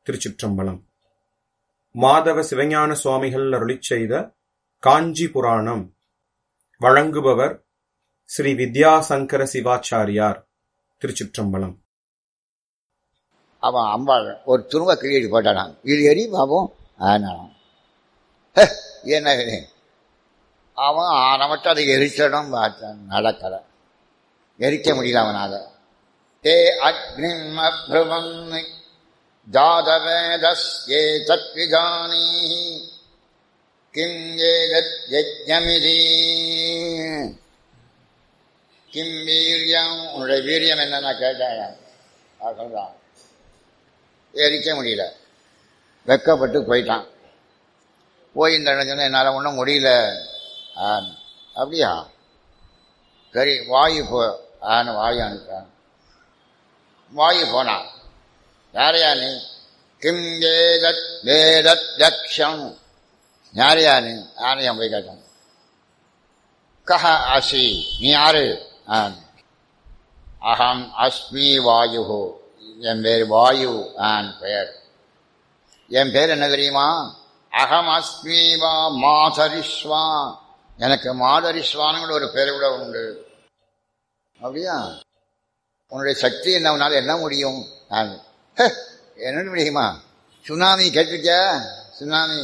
திருச்சிற்றம்பலம் மாதவ சிவஞான சுவாமிகள் அருளிச் செய்த காஞ்சி புராணம் வழங்குபவர் ஸ்ரீ வித்யாசங்கர சிவாச்சாரியார் திருச்சிற்றம்பலம் அவன் அம்பாள் ஒரு துரும்ப கிழியடி போட்டானான் இது எரி பாபம் ஆனான் என்ன இது? அவன் ஆனை மட்டும் அதை எரிச்சடும் பார்த்தான் நடக்கல எரிக்க முடியல அவனால தே அக்னிமப்ருவம் ஜாதவேதஸ்யே தத்விஜானி கிம் ஏதத் யஜ்ஞமிதி கிம் வீரியம் உன்னுடைய வீரியம் என்னன்னா கேட்டான் சொல்றான் எரிக்க முடியல வெக்கப்பட்டு போயிட்டான் போய் இந்த இடம் சொன்ன என்னால் ஒன்றும் முடியல ஆன் அப்படியா சரி வாயு போ ஆன வாயு அனுப்பான் வாயு போனான் யாரையா நீ கிம் வேதத் வேதத் தக்ஷம் யாரையா நீ யாரையா போய் கேட்டான் கஹ அசி நீ யாரு ஆன் அகம் அஸ்மி வாயு என் பேர் வாயு ஆன் பெயர் என் பேர் என்ன தெரியுமா அகம் அஸ்மீவா மாதரிஸ்வா எனக்கு மாதரிஸ்வானுங்கிற ஒரு பேர் கூட உண்டு அப்படியா உன்னுடைய சக்தி என்ன உன்னால என்ன முடியும் நான் "ஹே, என்ன முடியுமா சுனாமி கேட்டிருக்கியா சுனாமி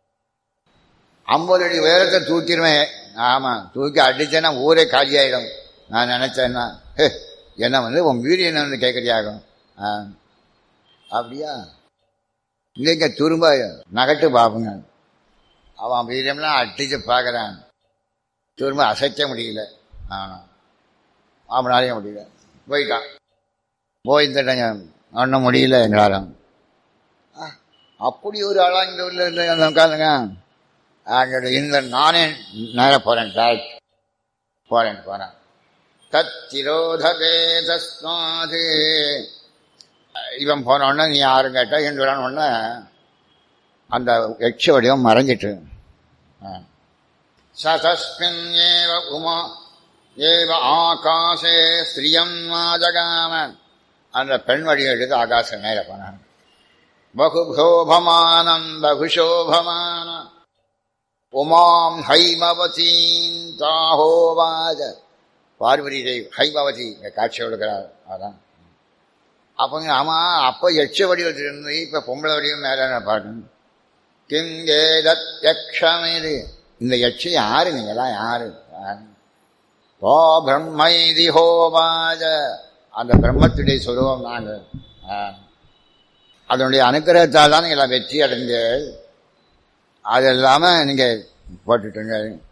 ஐம்பது அடி உயரத்தை தூக்கிடுவேன் ஆமாம் தூக்கி அடிச்சேன்னா ஊரே காலியாயிடும் நான் நினைச்சேன்னா "ஹே, என்ன வந்து உன் வீடு என்ன வந்து கேட்குறியாகும் ஆ அப்படியா இல்லைங்க திரும்ப நகட்டு பார்ப்போங்க அவன் வீரியம்லாம் அடிச்சு பார்க்குறான் திரும்ப அசைக்க முடியல ஆனா அவனாலையும் முடியல போயிட்டான் போய் இந்த ஒன்றும் முடியல எங்களாலும் ஆ, அப்படி ஒரு ஆளா இந்த ஊரில் இருந்து உட்காந்துங்க அங்கே இந்த நானே நேராக போகிறேன் டேரக்ட் போகிறேன் போகிறேன் தத்திரோதகே தஸ்மாது இவன் போன உடனே நீ யாரும் கேட்டா என்று உடனே அந்த யட்ச வடிவம் மறைஞ்சிட்டு ஆ. சதஸ்மின் ஏவ உமா ஏவ ஆகாசே ஸ்ரீயம் மாஜகாம அந்த பெண் வடிவம் எடுத்து ஆகாச மேல போனான் பகுஷோபமானம் பகுஷோபமான உமாம் ஹைமவதீம் தாஹோவாஜ பார்வதி தேவி ஹைமவதி இங்க காட்சி கொடுக்கிறார் அதான் அப்பங்க ஆமா அப்போ எச்ச வடிவத்தில் இருந்து இப்ப பொம்பளை வடிவம் மேல பார்க்கணும் கிங்கேதத் யக்ஷமேது இந்த யட்சி யாரு நீங்களாம் யாரு ஓ பிரம்மைதி ஹோபாஜ அந்த பிரம்மத்துடைய சுரூபம் நாங்க ஆ. அதனுடைய அனுக்கிரகத்தால் தான் நீங்க வெற்றி அடைஞ்ச அது இல்லாம நீங்க போட்டுட்டுங்க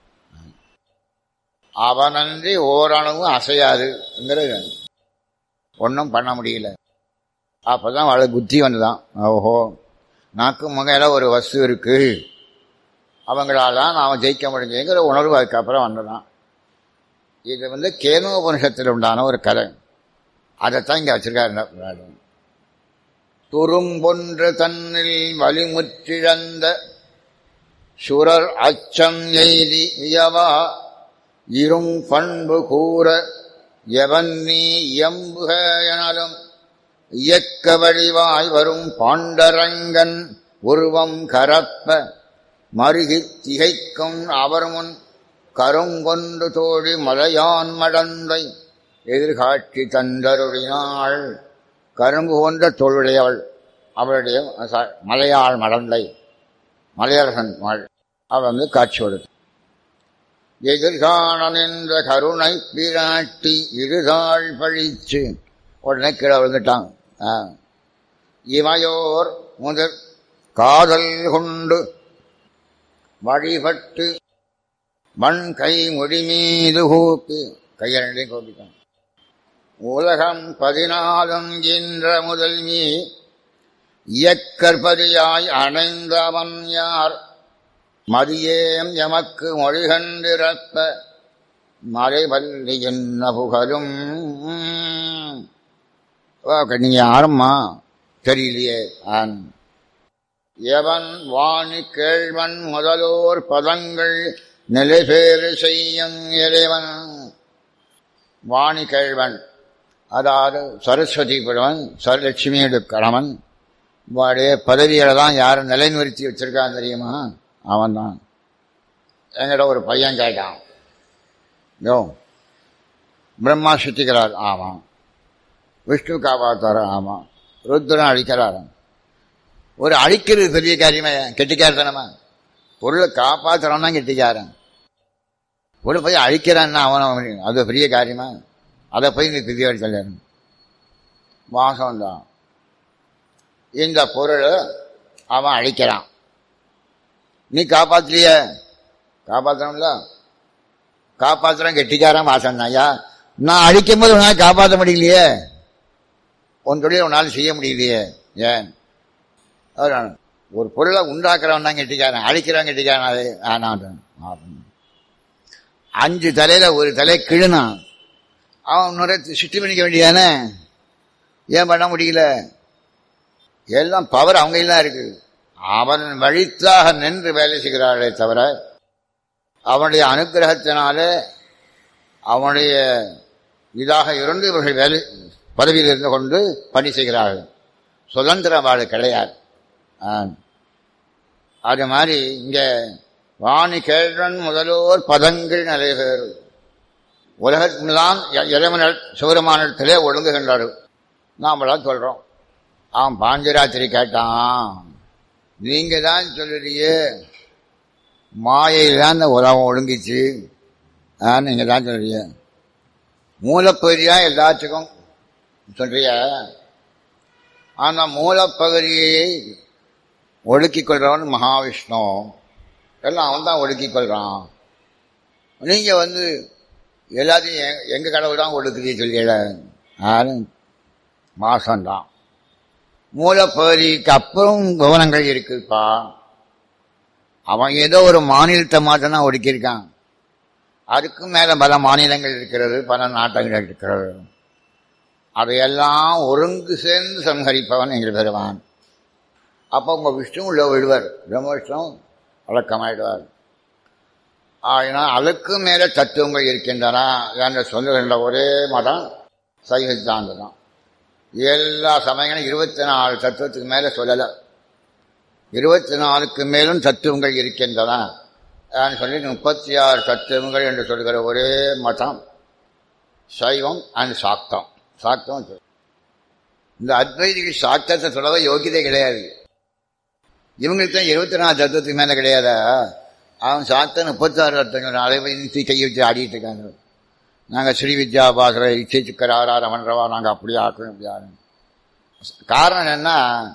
அவனன்றி ஓரளவும் அசையாதுங்கிறது ஒன்றும் பண்ண முடியல அப்பதான் அவளுக்கு புத்தி வந்துதான் ஓஹோ நாக்கு முகையில ஒரு வஸ்து இருக்கு அவங்களால தான் நாம் ஜெயிக்க முடிஞ்சுங்கிற உணர்வு அதுக்கப்புறம் வந்ததான் இது வந்து கேனோபனிஷத்தில் உண்டான ஒரு கதை அதைத்தான் இங்கே வச்சிருக்காரு துரும்பொன்று தன்னில் வலிமுற்றிழந்த சுரர் அச்சம் எய்தி இயவா இரும் பண்பு கூற எவன் நீ இயம்புக எனலும் இயக்க வழிவாய் வரும் பாண்டரங்கன் உருவம் கரப்ப மருகித் திகைக்கும் அவர் முன் கருங்கொண்டு தோழி மலையான் மடந்தை எதிர்காட்சி தந்தருளினாள் கரும்பு கொண்ட தோளுடையவள் அவளுடைய ச- மலையாள் மடந்தை மலையரசன் மகள் அவள் வந்து காட்சி கொடுத்து எதிர்காண நின்ற கருணை பிராட்டி இருதாள் பழிச்சு உடனே கீழே விழுந்துட்டான் ஆ. இமையோர் முதற் காதல் கொண்டு வழிபட்டு மண் கை முடி மீது கூப்பி கையரண்டையும் கோபித்தான் உலகம் பதினாலும் என்ற முதல்வி இயக்கற்பதியாய் அணைந்தவன் யார் மதியேம் எமக்கு மொழிகண்டிருப்ப மறைவல்லி என்ன புகழும் ஓ, நீங்க யாரும்மா தெரியலையே ஆன் எவன் வாணி கேழ்வன் முதலோர் பதங்கள் நிலைபேறு செய்யும் இறைவன் வாணி கேழ்வன் அதாவது சரஸ்வதி புலவன் சரலட்சுமியோட கணவன் வாடைய பதவிகளை தான் யாரும் நிலைநிறுத்தி வச்சிருக்கான் தெரியுமா அவன் தான் என்கிட்ட ஒரு பையன் கேட்டான் யோ பிரம்மா சுத்திக்கிறார் ஆமாம் விஷ்ணு காப்பாத்தார ஆமாம் ருத்ரன் அழிக்கிறார் ஒரு அழிக்கிறது பெரிய காரியமே கெட்டிக்காரத்தனமா பொருளை காப்பாத்துறான் தான் கெட்டிக்காரன் பொருளை போய் அழிக்கிறான்னா அவன் அவன் அது பெரிய காரியமா அதை போய் நீ பெரிய சொல்லணும் வாசம்தான் இந்த பொருளை அவன் அழிக்கிறான் நீ காப்பாத்தலைய காப்பாற்றணும்ல காப்பாத்துறான் கெட்டிக்காரன் வாசம் ஐயா நான் அழிக்கும் போது உன்னால் காப்பாற்ற முடியலையே உன் தொழில் உன்னால் செய்ய முடியலையே ஏன் அதான் ஒரு பொருளை உண்டாக்குறவன் தான் கெட்டிக்காரன் அழிக்கிறவன் கெட்டிக்காரன் அது ஆனான் அஞ்சு தலையில ஒரு தலை கிழுனான் அவன் இன்னொரு சுற்றி பண்ணிக்க வேண்டியதானே ஏன் பண்ண முடியல எல்லாம் பவர் அவங்க தான் இருக்கு அவன் வழித்தாக நின்று வேலை செய்கிறார்களே தவிர அவனுடைய அனுகிரகத்தினாலே அவனுடைய இதாக இருந்து இவர்கள் வேலை பதவியில் இருந்து கொண்டு பணி செய்கிறார்கள் சுதந்திர வாழ் கிடையாது அது மாதிரி இங்க வாணி கேழ்வன் முதலோர் பதங்கள் நிறைய பேர் உலகத்தில்தான் இறைவனர் சிவருமானத்திலே ஒழுங்குகின்றார்கள் நாமெல்லாம் சொல்றோம் அவன் பாஞ்சராத்திரி கேட்டான் நீங்க தான் சொல்லுறியே மாயையில் தான் இந்த உலகம் ஒழுங்கிச்சு நீங்க தான் சொல்றீங்க மூலப்பகுதியா எல்லாத்துக்கும் சொல்றிய ஆனா மூலப்பகுதியை ஒடுக்கிக் கொள்றவன் மகாவிஷ்ணு எல்லாம் அவன் தான் ஒடுக்கிக் கொள்றான் நீங்க வந்து எல்லாத்தையும் எங்க கடவுள் தான் ஒடுக்குது சொல்லியல மாசம்தான் மூலப்பகுதிக்கு அப்புறம் கவனங்கள் இருக்குப்பா அவன் ஏதோ ஒரு மாநிலத்தை மாற்றம் தான் ஒடுக்கியிருக்கான் அதுக்கும் மேல பல மாநிலங்கள் இருக்கிறது பல நாட்டங்கள் இருக்கிறது அதையெல்லாம் ஒருங்கு சேர்ந்து சம்ஹரிப்பவன் எங்கள் பெறுவான் அப்போ உங்க விஷ்ணு உள்ள விடுவார் பிரம்ம விஷ்ணு வழக்கமாயிடுவார் ஆனால் அதுக்கு மேல தத்துவங்கள் இருக்கின்றன என்று சொல்லுகின்ற ஒரே மதம் சைவ சித்தாந்தம் தான் எல்லா சமயங்களும் இருபத்தி நாலு தத்துவத்துக்கு மேல சொல்லலை இருபத்தி நாலுக்கு மேலும் தத்துவங்கள் இருக்கின்றன சொல்லி முப்பத்தி ஆறு தத்துவங்கள் என்று சொல்கிற ஒரே மதம் சைவம் அண்ட் சாக்தம் சாக்தம் இந்த அத்வைதிகள் சாக்தத்தை சொல்லவே யோகியதை கிடையாது இவங்களுக்கு தான் இருபத்தி நாலு தத்துவத்துக்கு மேல கிடையாதா அவன் சாக்தன் முப்பத்தி ஆறு தத்துவங்கள் அதை போய் கையை வச்சு ஆடிட்டு இருக்காங்க நாங்கள் ஸ்ரீ வித்யா பாசுர இச்சை சிக்கர் ஆறாரம் பண்றவா நாங்கள் அப்படி ஆக்கணும் இப்படி ஆகணும் காரணம் என்ன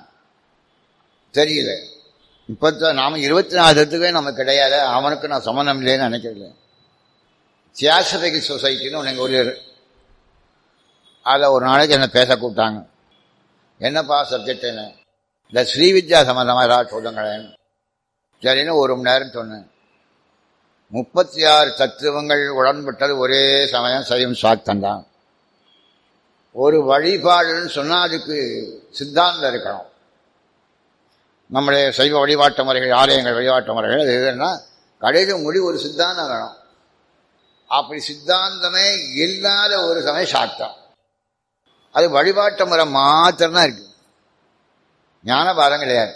தெரியல இப்ப நாம இருபத்தி நாலு தத்துவே நமக்கு கிடையாது அவனுக்கு நான் சம்மந்தம் இல்லைன்னு நினைக்கல தியாசபிக் சொசைட்டின்னு ஒன்று எங்கள் ஊரில் அதில் ஒரு நாளைக்கு என்ன பேச கூப்பிட்டாங்க என்னப்பா சப்ஜெக்ட் என்ன இந்த ஸ்ரீவித்யா சம்பந்தமாக ஏதாவது சொல்லுங்களேன் சரின்னு ஒரு மணி நேரம் சொன்னேன் முப்பத்தி ஆறு தத்துவங்கள் உடன்பட்டது ஒரே சமயம் சைவம் சாத்தம் தான் ஒரு வழிபாடுன்னு சொன்னால் அதுக்கு சித்தாந்தம் இருக்கணும் நம்முடைய சைவ வழிபாட்டு முறைகள் ஆலயங்கள் வழிபாட்டு முறைகள் அது எதுன்னா கடைசி முடி ஒரு சித்தாந்தம் வேணும் அப்படி சித்தாந்தமே இல்லாத ஒரு சமயம் சாத்தம் அது வழிபாட்டு முறை மாத்திரம் தான் இருக்கு ஞானபாதம் கிடையாது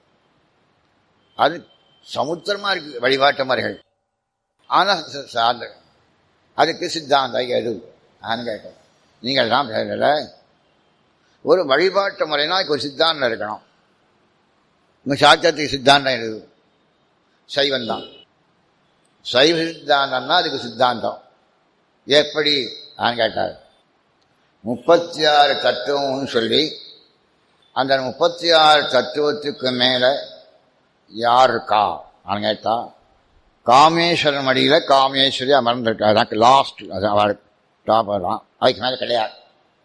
அது சமுத்திரமா இருக்கு வழிபாட்டு முறைகள் ஆனா சார்ந்த அதுக்கு சித்தாந்தம் எது ஆன்னு கேட்டேன் நீங்கள் தான் பேசல ஒரு வழிபாட்டு முறைனா அதுக்கு ஒரு சித்தாந்தம் இருக்கணும் உங்க சாத்தியத்துக்கு சித்தாந்தம் எழுது சைவம் தான் சைவ சித்தாந்தம்னா அதுக்கு சித்தாந்தம் எப்படி நான் கேட்டார் முப்பத்தி ஆறு தத்துவம்னு சொல்லி அந்த முப்பத்தி ஆறு தத்துவத்துக்கு மேல யார் இருக்கா நான் கேட்டா காமேஸ்வரன் மடியில காமேஸ்வரி அமர்ந்திருக்காரு லாஸ்ட் அது அவளுக்கு டாப் தான் அதுக்கு மேல கிடையாது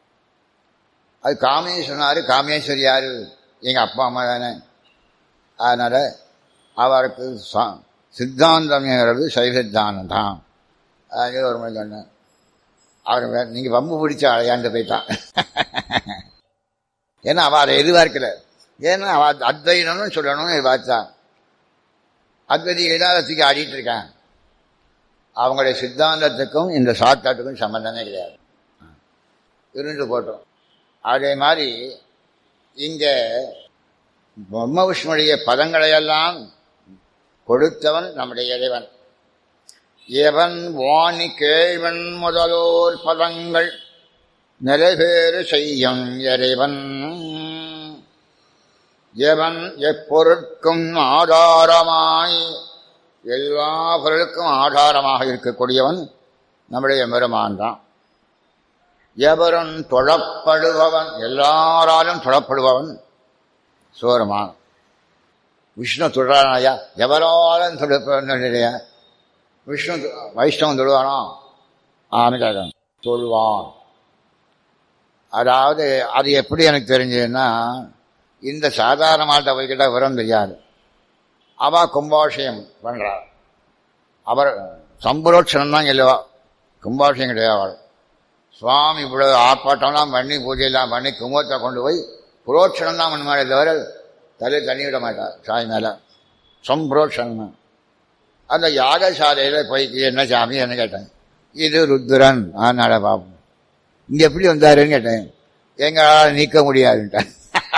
அது காமேஸ்வரனாரு காமேஸ்வரி யாரு எங்க அப்பா அம்மா தானே அதனால அவருக்கு சித்தாந்தம்ங்கிறது சைவ சித்தாந்தம் தான் அது ஒரு மாதிரி சொன்னேன் அவர் நீங்க வம்பு பிடிச்ச அழையாண்டு போயிட்டான் ஏன்னா அவ அதை எதிர்பார்க்கல ஏன்னா அவ அத்வைதம்னு சொல்லணும்னு எதிர்பார்த்தான் அத்வைதி இல்லாதத்துக்கு ஆடிட்டு இருக்கான் அவங்களுடைய சித்தாந்தத்துக்கும் இந்த சாத்தாட்டுக்கும் சம்பந்தமே கிடையாது இருந்து போட்டோம் அதே மாதிரி இங்க பிரம்ம விஷ்ணுடைய பதங்களையெல்லாம் கொடுத்தவன் நம்முடைய இறைவன் எவன் வாணி கேழ்வன் முதலோர் பதங்கள் நிறைவேறு செய்யும் இறைவன் எவன் எப்பொருட்கும் ஆதாரமாய் எல்லா பொருளுக்கும் ஆதாரமாக இருக்கக்கூடியவன் நம்முடைய பெருமான் தான் எவரும் தொழப்படுபவன் எல்லாராலும் தொழப்படுபவன் சோரமான் விஷ்ணு தொழானாயா எவராலும் தொழப்பவன் இல்லையா விஷ்ணு வைஷ்ணவன் தொழுவானோ ஆமிதான் தொழுவான் அதாவது அது எப்படி எனக்கு தெரிஞ்சதுன்னா இந்த சாதாரண மாட்டை போய்கிட்ட விவரம் தெரியாது அவ கும்பாபிஷேகம் பண்றார் அவர் சம்பரோட்சணம் தான் இல்லவா கும்பாபிஷேகம் கிடையாது அவள் சுவாமி இவ்வளவு ஆர்ப்பாட்டம்லாம் பண்ணி பூஜையெல்லாம் பண்ணி கும்பத்தை கொண்டு போய் புரோட்சணம் தான் பண்ணுவாரே தவிர தலை தண்ணி விட மாட்டார் சாய் மேல சம்பரோட்சணம் அந்த யாகசாலையில போய் என்ன சாமி என்ன கேட்டேன் இது ருத்ரன் ஆனால பாப்போம் இங்க எப்படி வந்தாருன்னு கேட்டேன் எங்களால் நீக்க முடியாதுன்ட்டேன்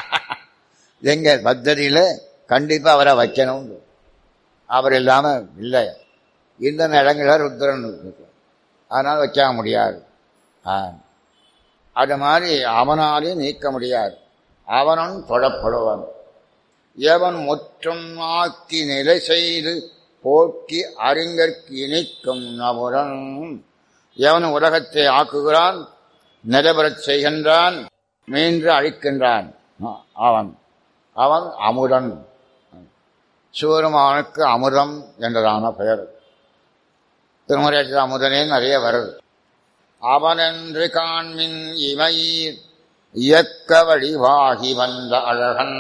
எங்க பத்ததியில கண்டிப்பா அவரை வைக்கணும் அவர் இல்லாம இல்லை இந்த இடங்கள ருத்ரன் இருக்கு. அதனால வைக்க முடியாது ஆ. அது மாதிரி அவனாலே நீக்க முடியாது அவனும் தொடப்படுவன் எவன் முற்றும் ஆக்கி நிலை செய்து போக்கி அறிஞர்க்கு இணைக்கும் நபுரன் எவன் உலகத்தை ஆக்குகிறான் நிலவரச் செய்கின்றான் மீன்று அழிக்கின்றான் அ- அவன் அவன் அமுதன் சிவருமானுக்கு அமுதம் என்றதான பெயர் திருமுறையத்தில் அமுதனே நிறைய வருது அவனென்று காண்மின் இமையீர் இயக்க வடிவாகி வந்த அழகன்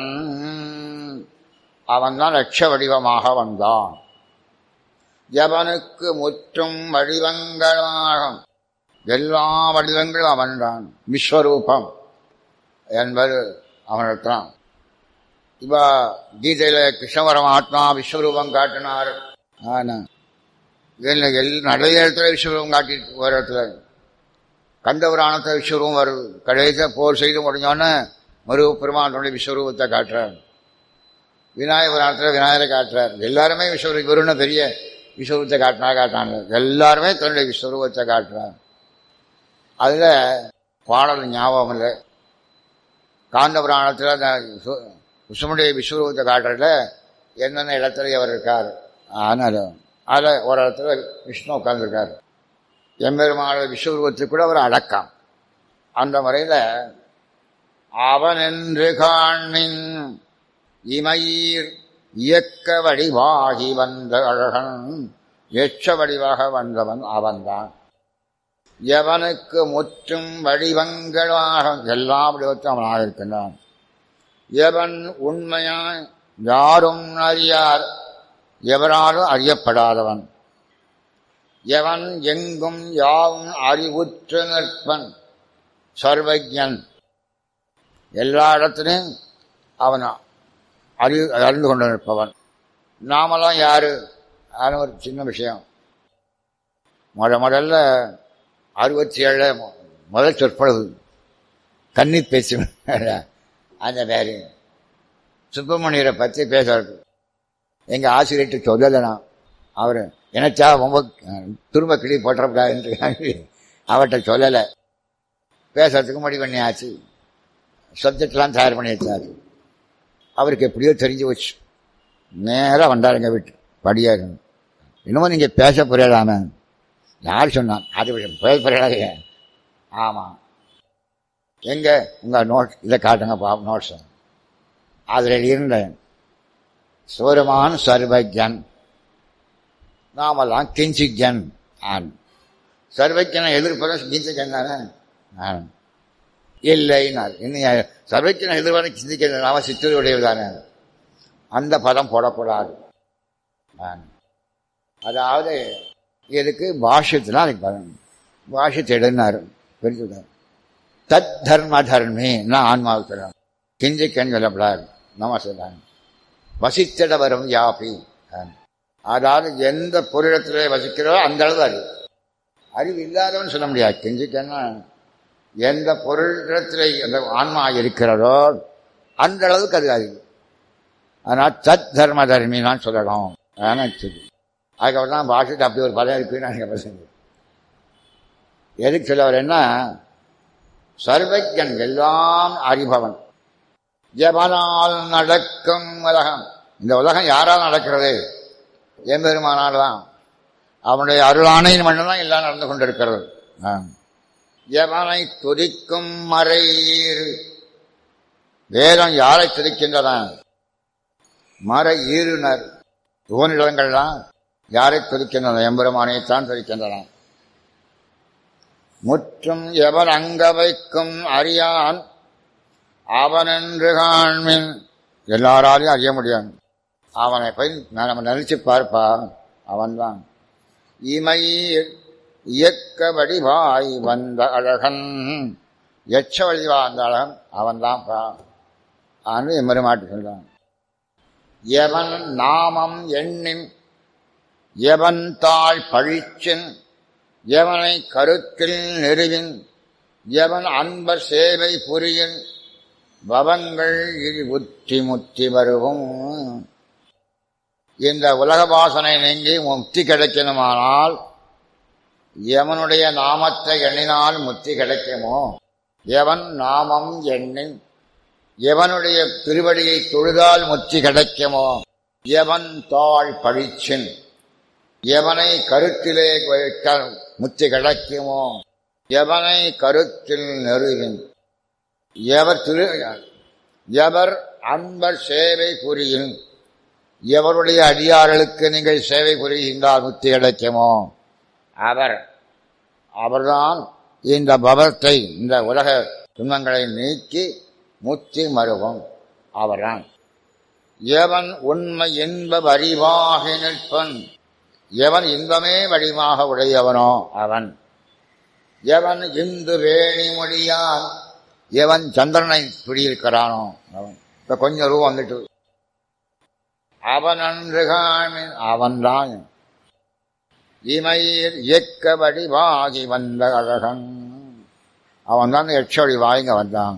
அவன்தான் லட்ச வடிவமாக வந்தான் எவனுக்கு முற்றும் வடிவங்களாக எல்லா வடிவங்களும் அவன்தான் விஸ்வரூபம் என்பது அவனிடத்தான் இவ கீதையில கிருஷ்ண பரமாத்மா விஸ்வரூபம் காட்டினார் ஆனா இதுல எல் நிறைய இடத்துல விஸ்வரூபம் காட்டி ஒரு இடத்துல கந்த புராணத்தை விஸ்வரூபம் வருது கடைசியா போர் செய்து முடிஞ்சோன்னே மருவ பெருமானுடைய விஸ்வரூபத்தை காட்டுறார் விநாயக புராணத்தில் விநாயகரை காட்டுறார் எல்லாருமே விஸ்வரூப குருன்னு பெரிய விஸ்வரூபத்தை காட்டினா காட்டாங்க எல்லாருமே தன்னுடைய விஸ்வரூபத்தை காட்டுறார் அதுல பாடல் ஞாபகம் இல்லை காந்த புராணத்தில் அந்த விஸ்வ- விஷ்ணுடைய விஸ்வரூபத்தை காட்டுறதுல என்னென்ன இடத்துல அவர் இருக்கார் ஆனால் அதில் ஒரு இடத்துல விஷ்ணு உட்கார்ந்துருக்கார் எம்பெருமான விஸ்வரூபத்துக்கு கூட அவர் அடக்கம் அந்த முறையில் அவன் என்று காணின் இமையீர் இயக்க வடிவாகி வந்த அழகன் எச்ச வடிவாக வந்தவன் அவன்தான் எவனுக்கு முற்றும் வடிவங்களாக எல்லா வடிவத்தையும் அவனாக இருக்கின்றான் எவன் உண்மையாய் யாரும் அறியார் எவராலும் அறியப்படாதவன் எவன் எங்கும் யாவும் அறிவுற்று நிற்பன் சர்வஜன் எல்லா இடத்திலும் அவன் அறி அறிந்து கொண்டு நிற்பவன் நாமெல்லாம் யாரு அது ஒரு சின்ன விஷயம் முத முதல்ல அறுபத்தி ஏழு முதல் சொற்பொழுது கன்னி பேச்சு அந்த பேரு சுப்பிரமணியரை பற்றி பேசுறது எங்க ஆசிரியர்கிட்ட சொல்லலை நான் அவர் எனச்சா ரொம்ப திரும்ப கிளி போட்டக்கூடாதுன்னு அவர்கிட்ட சொல்லலை பேசுறதுக்கு முடிவு பண்ணியாச்சு சப்ஜெக்ட்லாம் தயார் பண்ணி வச்சாச்சு அவருக்கு எப்படியோ தெரிஞ்சு வச்சு நேராக வந்தாருங்க வீட்டு படியாக இன்னமும் நீங்கள் பேச புரியலாமே யார் சொன்னான் அது விஷயம் பேச புரியலாதே ஆமாம் எங்க உங்கள் நோட் இதை காட்டுங்க பாப் நோட்ஸ் அதில் இருந்தேன் சூரமான் சர்வஜன் நாமெல்லாம் கிஞ்சிஜன் ஆன் சர்வஜனை எதிர்ப்பதான் கிஞ்சிஜன் தானே ஆன் இல்லைனார் இன்னும் சர்வஜனை எதிர்ப்பான சிந்திக்கிறது நாம சித்தருடையது தானே அந்த பதம் போடக்கூடாது ஆன். அதாவது இதுக்கு பாஷ்யத்தினால் அதுக்கு பதம் பாஷ்யத்தை எடுனார் பிரிச்சுட்டார் தத் தர்ம தர்மே நான் ஆன்மாவுக்கு கிஞ்சிக்கன்னு சொல்லப்படாது நமஸ்தான் வசித்திட வரும் யாபி அதாவது எந்த பொருளத்திலே வசிக்கிறதோ அந்த அளவு அறிவு அறிவு இல்லாதவன் சொல்ல முடியாது கிஞ்சிக்கன்னா எந்த பொருளிடத்திலே அந்த ஆன்மா இருக்கிறதோ அந்த அளவுக்கு அது அறிவு அதனால் தத் தர்ம தர்மினான்னு சொல்லணும் அதான் சரி அதுக்கப்புறம் தான் பாஷைக்கு அப்படி ஒரு பதம் இருக்குன்னு எனக்கு பசங்க எதுக்கு சொல்ல வரேன்னா சர்வஜன் எல்லாம் அறிபவன் எவனால் நடக்கும் உலகம் இந்த உலகம் யாரால் நடக்கிறது எம்பெருமானால் தான் அவனுடைய அருளானையின் மட்டும்தான் எல்லாம் நடந்து கொண்டிருக்கிறது ஆ. எவனை துதிக்கும் மறையீர் வேதம் யாரை துதிக்கின்றன மறை ஈருனர் யுவனிடங்கள்லாம் யாரை துதிக்கின்றன எம்பெருமானைத்தான் துதிக்கின்றன முற்றும் எவன் அங்க வைக்கும் அறியான் அவனென்று காண்மின் எல்லாராலையும் அறிய முடியாது அவனை போய் நம்ம நினைச்சு பார்ப்பா அவன்தான் இமை இயக்க வடிவாய் வந்த அழகன் எச்ச வடிவா அந்த அழகன் அவன்தான் பா ஆன்னு எம்பெருமாட்டு சொல்றான் எவன் நாமம் எண்ணின் எவன் தாழ் பழிச்சின் எவனை கருத்தில் நெருவின் எவன் அன்பர் சேவை புரியின் பவங்கள் இரு உத்தி முத்தி வருவும் இந்த உலக வாசனை நீங்கி முக்தி கிடைக்கணுமானால் எவனுடைய நாமத்தை எண்ணினால் முக்தி கிடைக்குமோ எவன் நாமம் எண்ணின் எவனுடைய திருவடியை தொழுதால் முக்தி கிடைக்குமோ எவன் தாழ் பழிச்சின் எவனை கருத்திலே வைத்தால் முத்தி கிடைக்குமோ எவனை கருத்தில் நெருவின் எவர் திரு எவர் அன்பர் சேவை புரியும் எவருடைய அடியார்களுக்கு நீங்கள் சேவை புரிகின்றால் முத்தி கிடைக்குமோ அவர் அவர்தான் இந்த பவத்தை இந்த உலக துன்பங்களை நீக்கி முத்தி மருவும் அவர்தான் எவன் உண்மை இன்ப வரிவாக நிற்பன் எவன் இன்பமே வடிவாக உடையவனோ அவன் எவன் இந்து வேணி மொழியான் எவன் சந்திரனை பிடியிருக்கிறானோ அவன் இப்ப கொஞ்சம் ரூபம் வந்துட்டு அவன் அன்று காமின் அவன்தான் இமையில் இயக்க வடிவாகி வந்த அழகன் அவன் தான் எச்சொடி வாங்க வந்தான்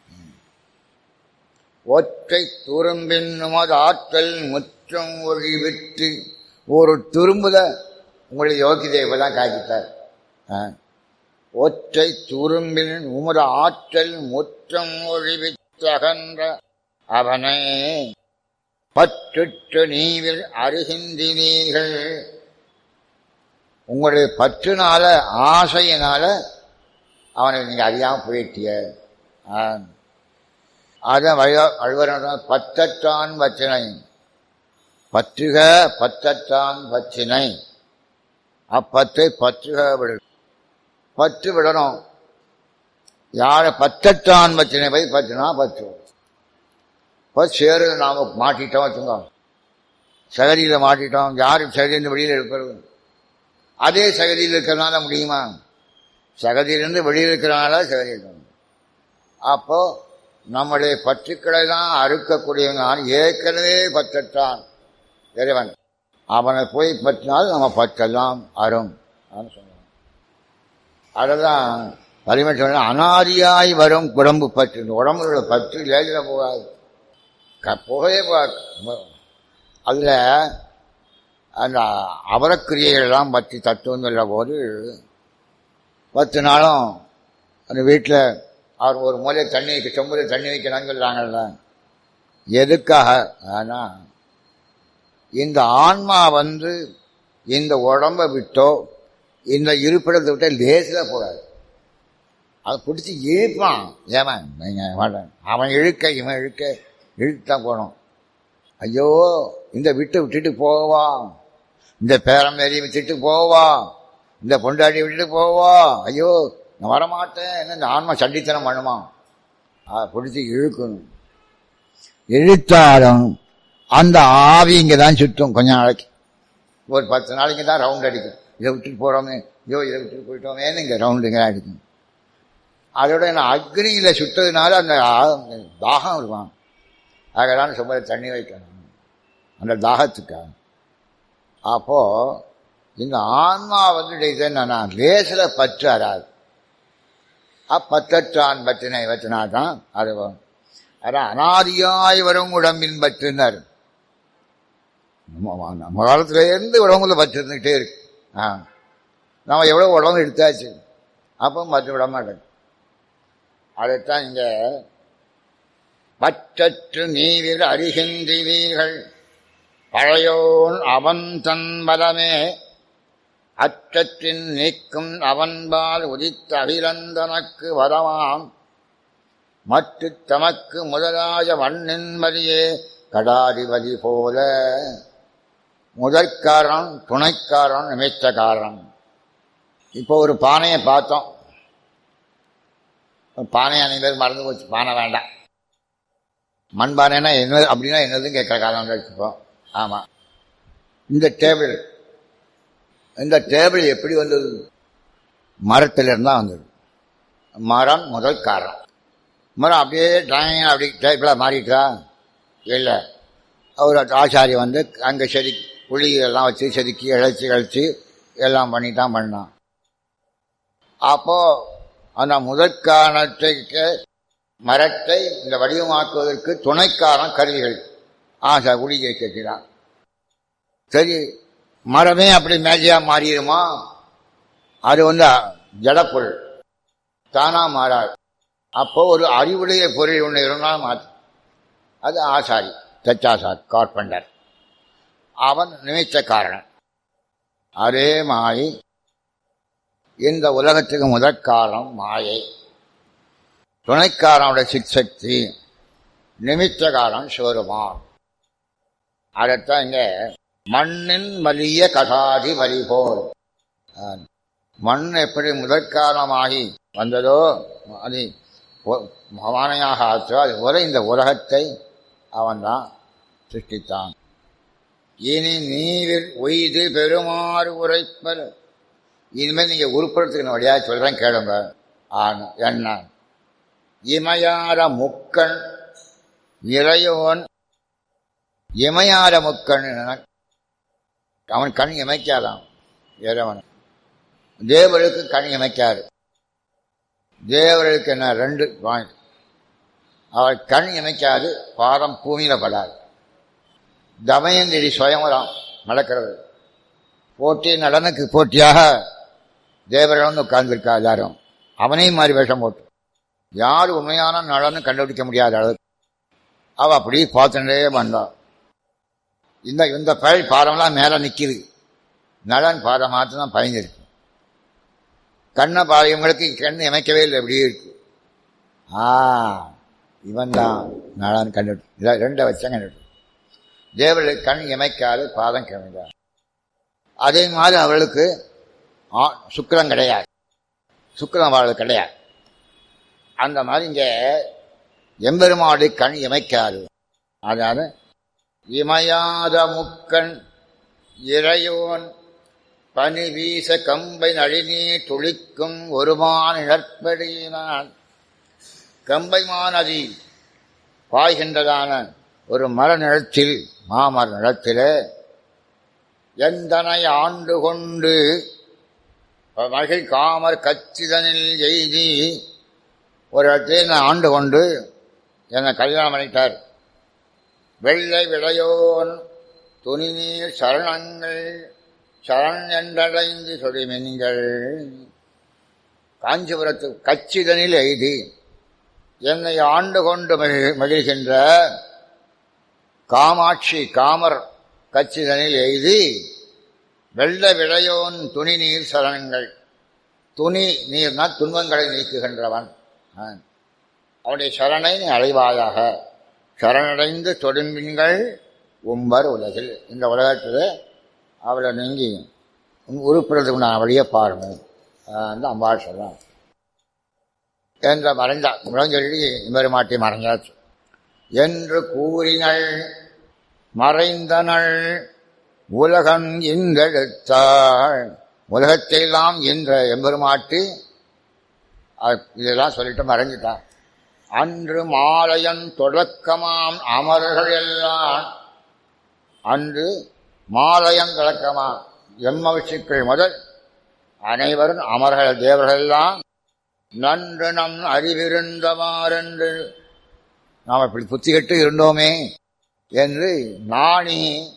ஒற்றை துரும்பின் உமது ஆற்றல் முற்றம் ஒளி விட்டு ஒரு துரும்புல உங்களுடைய யோகிதை இப்பதான் காட்டிட்டார் ஆ. ஒற்றை துரும்பின் உமது ஆற்றல் முற்றம் ஒழிவித்தகன்ற அவனை பற்றுற்று நீவில் அருகின்றீர்கள் உங்களுடைய பற்றுனால ஆசையினால அவனை நீங்க அறியாம போயிட்டிய அதான் அழுவர பத்தற்றான் பச்சினை பற்றுக பத்தற்றான் பச்சினை அப்பத்தை பற்றுக விடு பற்று விடணும் யார பத்தற்றான் பச்சினை போய் பற்றுனா பற்று இப்போ சேரு நாம மாட்டிட்டோம் வச்சுங்க சகதியில் மாட்டிட்டோம் யாரு சகதியிலிருந்து வெளியில் இருக்கிறது அதே சகதியில் இருக்கிறனால முடியுமா சகதியிலிருந்து வெளியில் இருக்கிறனால சகதி இருக்கணும் அப்போ நம்முடைய பற்றுக்களை தான் அறுக்கக்கூடியவங்க நான் ஏற்கனவே பற்றற்றான் இறைவன் அவனை போய் பற்றினால் நம்ம பற்றெல்லாம் அரும் சொன்னான் அதெல்லாம் வலிமை சொன்ன அனாதியாய் வரும் உடம்பு பற்று இந்த உடம்புல பற்று லேசில் போகாது க- போகவே போகாது அதில் அந்த அவரக்கிரியைகள்லாம் பற்றி தத்துவம் சொல்ல போது பத்து நாளும் அந்த வீட்டில் அவர் ஒரு மூலை தண்ணி வைக்க சொம்புல தண்ணி வைக்கலாம்னு சொல்கிறாங்கல்ல எதுக்காக ஆனால் இந்த ஆன்மா வந்து இந்த உடம்பை விட்டோ இந்த இருப்பிடத்தை விட்டோ லேசில் போகாது அதை பிடிச்சி இழுப்பான் ஏவன் நீங்கள் மாட்டேன் அவன் இழுக்க இவன் இழுக்க இழுத்தான் போகணும் ஐயோ இந்த விட்டு விட்டுட்டு போவா இந்த பேரம் மேரி விட்டுட்டு போவா இந்த பொண்டாட்டி விட்டுட்டு போவா ஐயோ நான் வரமாட்டேன் என்ன இந்த ஆன்மா சண்டித்தனம் பண்ணுமா அதை பிடிச்சி இழுக்கணும் இழுத்தாலும் அந்த ஆவி இங்கே தான் சுற்றும் கொஞ்ச நாளைக்கு ஒரு பத்து நாளைக்கு தான் ரவுண்ட் அடிக்கும் இதை விட்டுட்டு போகிறோமே ஐயோ இதை விட்டுட்டு போயிட்டோமேன்னு இங்கே ரவுண்டுங்க அடிக்கும் அதோட நான் அக்னியில் சுட்டதுனால அந்த ஆ- தாகம் இருக்கும் அதெல்லாம் சும்மா தண்ணி வைக்கணும் அந்த தாகத்துக்காக அப்போ இந்த ஆன்மா வந்துட்டு இது என்னன்னா லேசில் பற்று வராது அப்பத்தற்றான் பற்றினை வச்சினா தான் அது வரும். அதான் அனாதியாய் வரும் உடம்பின் பற்றுனர் நம்ம நம்ம காலத்துல இருந்து உடம்புல பற்று இருந்துகிட்டே இருக்கு ஆ நம்ம எவ்வளோ உடம்பு எடுத்தாச்சு அப்போ பற்று விட மாட்டேன் அதைத்தான் இங்க பற்றற்று நீவிர் அறிகின்றீர்கள் பழையோன் அவன் தன் பலமே அற்றற்றின் நீக்கும் அவன்பால் உதித்த அகிலந்தனக்கு வரமாம் மற்ற தமக்கு முதலாய வண்ணின் வழியே கடாதிபதி போல முதற்காரன் துணைக்காரன் நிமித்தக்காரன் இப்போ ஒரு பானையை பார்த்தோம் பானை அனைவரும் மறந்து போச்சு பானை வேண்டாம் மண் பானைனா என்ன அப்படின்னா என்னதுன்னு கேட்குற காலம் வச்சுப்போம் ஆமாம் இந்த டேபிள் இந்த டேபிள் எப்படி வந்தது மரத்திலிருந்து தான் வந்தது மரம் முதல் காரணம் மரம் அப்படியே டிராயிங் அப்படி டைப்பில் மாறிட்டா இல்லை அவர் ஆச்சாரி வந்து அங்கே செடி புளி எல்லாம் வச்சு செதுக்கி இழைச்சி இழைச்சி எல்லாம் பண்ணி தான் பண்ணான் அப்போ அந்த முதற்காரணத்துக்கு மரத்தை இந்த வடிவமாக்குவதற்கு துணைக்காரன் கருவிகள் ஆசை குடிகை கட்டினான் சரி மரமே அப்படி மேஜையா மாறிடுமா அது வந்து ஜடப்பொருள் தானா மாறாது அப்போ ஒரு அறிவுடைய பொருள் ஒன்று இருந்தாலும் மாற்று அது ஆசாரி தச்சாசார் கார்பெண்டர் அவன் நிமித்த காரணன் அதே மாதிரி இந்த உலகத்துக்கு முதற்காலம் மாயை துணைக்காரனோட சிற்சக்தி நிமித்த காலம் சிவருமான் அதைத்தான் இங்க மண்ணின் வலிய கதாதி வரி போல் மண் எப்படி முதற்காலமாகி வந்ததோ அது மவானையாக ஆச்சோ அது போல இந்த உலகத்தை அவன்தான் சிருஷ்டித்தான் இனி நீரில் ஒய்து பெருமாறு உரைப்பல் இனிமேல் நீங்க உருப்படுத்துக்கிற வழியா சொல்றேன் கேளுங்க ஆனா என்ன இமையார முக்கண் இறையோன் இமையார முக்கண் அவன் கண் இமைக்காதான் இறைவன் தேவருக்கு கண் இமைக்காது தேவர்களுக்கு என்ன ரெண்டு பாயிண்ட் அவர் கண் இமைக்காது பாதம் பூமியில படாது தமயந்திரி சுயம்பரம் நடக்கிறது போட்டி நடனுக்கு போட்டியாக தேவர்கள் வந்து உட்கார்ந்துருக்கா எல்லாரும் அவனையும் மாதிரி வேஷம் போட்டு யார் உண்மையான நலன்னு கண்டுபிடிக்க முடியாத அளவுக்கு அவ அப்படி பார்த்துட்டே வந்தான் இந்த இந்த பழி பாதம்லாம் மேல நிக்குது நலன் பாதம் மாத்திரம் தான் பயந்துருக்கு கண்ணை பாதையவங்களுக்கு கண் இமைக்கவே இல்லை இப்படியே இருக்கு ஆ இவன் தான் நலன் கண்டு ரெண்டை வச்சா கண்டுபிடி தேவர்களுக்கு கண் இமைக்காது பாதம் கிளம்பினார் அதே மாதிரி அவளுக்கு சுக்கரம் கிடையாது சுக்கரம் அவளுக்கு கிடையாது அந்த மாதிரி இங்க எம்பெருமாடு கண் இமைக்காது அதாவது இமையாத முக்கண் இறையோன் பனி வீச கம்பை நழிநீர் துளிக்கும் ஒருமான் இழற்படியினான் கம்பைமான் நதி பாய்கின்றதான ஒரு மர நிலத்தில் மாமர நிலத்திலே எந்தனை ஆண்டு கொண்டு மகிழ் காமர் கச்சிதனில் எய்தி ஒரு இடத்தில் நான் ஆண்டு கொண்டு என்னை கல்யாணம் பண்ணிட்டார் வெள்ளை விளையோன் துணிநீர் சரணங்கள் சரண் என்றடைந்து சொலிமென்கள் காஞ்சிபுரத்து கச்சிதனில் எய்தி என்னை ஆண்டு கொண்டு மகிழ்கின்ற காமாட்சி காமர் கச்சிதனில் எய்தி வெள்ள விளையோன் துணி நீர் சரணங்கள் துணி நீர்னா துன்பங்களை நீக்குகின்றவன் அவனுடைய சரணை நீ அடைவாயாக சரணடைந்து தொடும்பின்கள் உம்பர் உலகில் இந்த உலகத்தில் அவளை நீங்கி உருப்புறதுக்கு நான் வழியை பாருங்க அந்த அம்பாள் சொல்றான் என்ற மறைந்தா முழஞ்சொல்லி இம்பெருமாட்டி மறைஞ்சாச்சு என்று கூறினள் மறைந்தனள் உலகம் இந்தெடுத்தாள் உலகத்தையெல்லாம் என்ற எம்பெருமாட்டி இதெல்லாம் சொல்லிட்டு மறைஞ்சிட்டான் அன்று மாலையன் தொடக்கமாம் அமரர்கள் எல்லாம் அன்று மாலையன் தொடக்கமாம் எம்மவிஷுக்கள் முதல் அனைவரும் அமர்கள் தேவர்கள் எல்லாம் நன்று நம் அறிவிருந்தவாரென்று நாம் இப்படி புத்தி கட்டு இருந்தோமே என்று நாணி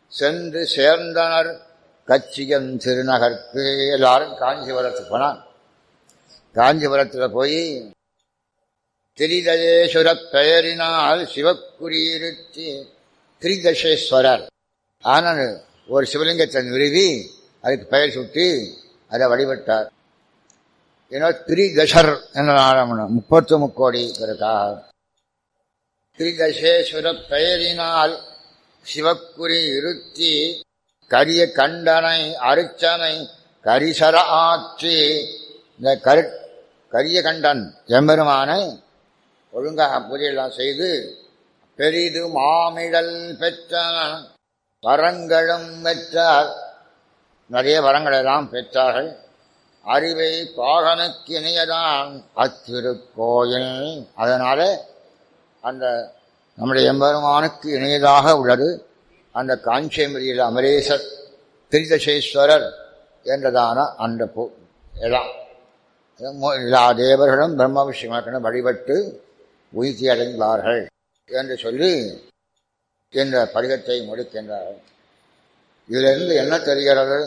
சென்று சேர்ந்தனர் கச்சியன் திருநகர்க்கு எல்லாரும் காஞ்சிபுரத்துக்கு போனான் காஞ்சிபுரத்தில் போய் திரிதலேஸ்வர பெயரினால் சிவக்குறியிருத்தி திரிதசேஸ்வரர் ஆனால் ஒரு சிவலிங்கத்தை நிறுவி அதுக்கு பெயர் சுட்டி அதை வழிபட்டார் ஏன்னா திரிதசர் என்ற முப்பத்து முக்கோடிங்கிறதுக்காக திரிதசேஸ்வர பெயரினால் சிவக்குறி இருத்தி கரிய கண்டனை அருச்சனை கரிசர ஆற்றி இந்த கரு கரிய கண்டன் எம்பெருமானை ஒழுங்காக பூஜையெல்லாம் செய்து பெரிது மாமிடல் பெற்றான் வரங்களும் பெற்றார் நிறைய வரங்களெல்லாம் பெற்றார்கள் அறிவை பாகனுக்கு இணையதான் அத்திருக்கோயில் அதனால அந்த நம்முடைய எம்பெருமானுக்கு இணையதாக உள்ளது அந்த காஞ்சியமரியில் அமரேசர் திரிதசேஸ்வரர் என்றதான அந்த இடம் எல்லா தேவர்களும் பிரம்ம விஷயமாக வழிபட்டு உயிர்த்தி அடைந்தார்கள் என்று சொல்லி இந்த படிகத்தை முடிக்கின்றார்கள் இதிலிருந்து என்ன தெரிகிறது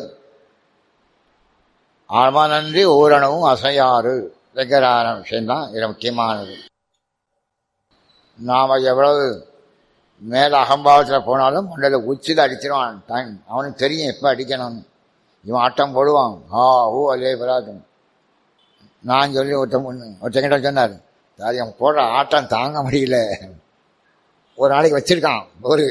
ஆழ்மானன்றி ஓரணவும் அசையாறு வைக்கிறான விஷயம்தான் இது முக்கியமானது நாம் எவ்வளவு மேல அகம்பாவத்தில் போனாலும் மண்டல உச்சியில் அடிச்சிருவான் டைம் அவனுக்கு தெரியும் எப்போ அடிக்கணும்னு இவன் ஆட்டம் போடுவான் ஆ ஓ அல்லே பராதம் நான் சொல்லி ஒருத்தன் ஒருத்தங்கிட்ட சொன்னார் சாரி அவன் போடுற ஆட்டம் தாங்க முடியல ஒரு நாளைக்கு வச்சிருக்கான் ஒரு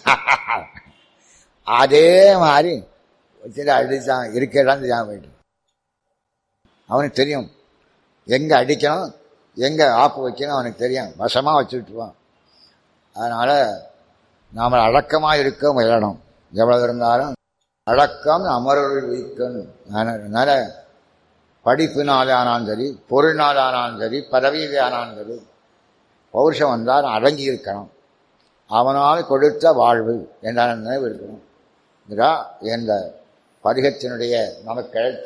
அதே மாதிரி வச்சுட்டு அடித்தான் இருக்கிறான்னு ஞாபகம் போயிட்டு அவனுக்கு தெரியும் எங்கே அடிக்கணும் எங்கே ஆப்பு வைக்கணும் அவனுக்கு தெரியும் வசமாக வச்சு விட்டுருவான் அதனால் நாம் அடக்கமாக இருக்க முயலணும் எவ்வளவு இருந்தாலும் அடக்கம் அமரர்கள் வீக்கணும் அதனால் படிப்பினால் ஆனாலும் சரி பொருள்னால் ஆனாலும் சரி பதவியில் ஆனாலும் சரி பௌருஷம் வந்தால் அடங்கி இருக்கணும் அவனால் கொடுத்த வாழ்வு என்ற நினைவு இருக்கணும் இதுதான் இந்த பதிகத்தினுடைய நமக்கு கிடைத்த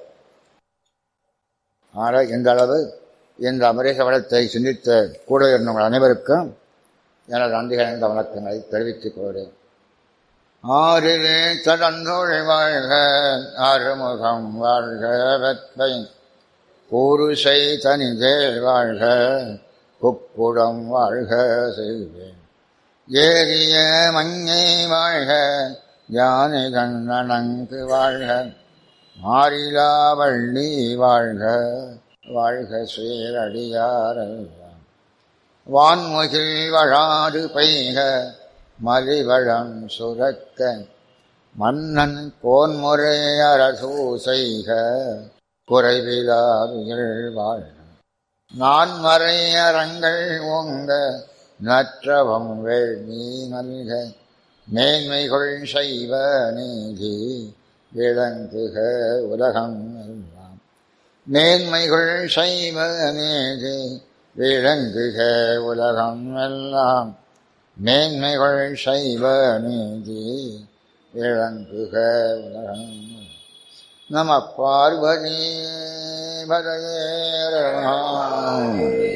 ஆனால் இந்த அளவு இந்த அமரேச வளத்தை சிந்தித்த கூட இருந்தவங்கள் அனைவருக்கும் எனது நன்றிகள் என்ற வணக்கங்களை தெரிவித்துக் கொள்கிறேன் ஆறிலே தடந்தோழி வாழ்க அறுமுகம் வாழ்க வெப்பை கூறுசை தனிதேல் வாழ்க குப்புடம் வாழ்க செய்வேன் ஏறிய மங்கை வாழ்க யானை கண்ணனங்கு வாழ்க மாறிலா வள்ளி வாழ்க வாழ்க சீரடியாரெல்லாம் வான்முகில் வழாது பெய்க மலிவளம் சுரக்க மன்னன் கோன்முறை அரசு செய்க குறைவிலாவிகள் வாழ்க நான் மறை அறங்கள் ஓங்க நற்றவம் வேள்வி நல்க மேன்மைகள் செய்வ நீதி விளங்குக உலகம் எல்லாம் மேன்மைகள் செய்வ நீதி விளங்குக உலகம் எல்லாம் மேன்மைகள் செய்வ நீதி விளங்குக உலகம் நம பார்வதி பதையே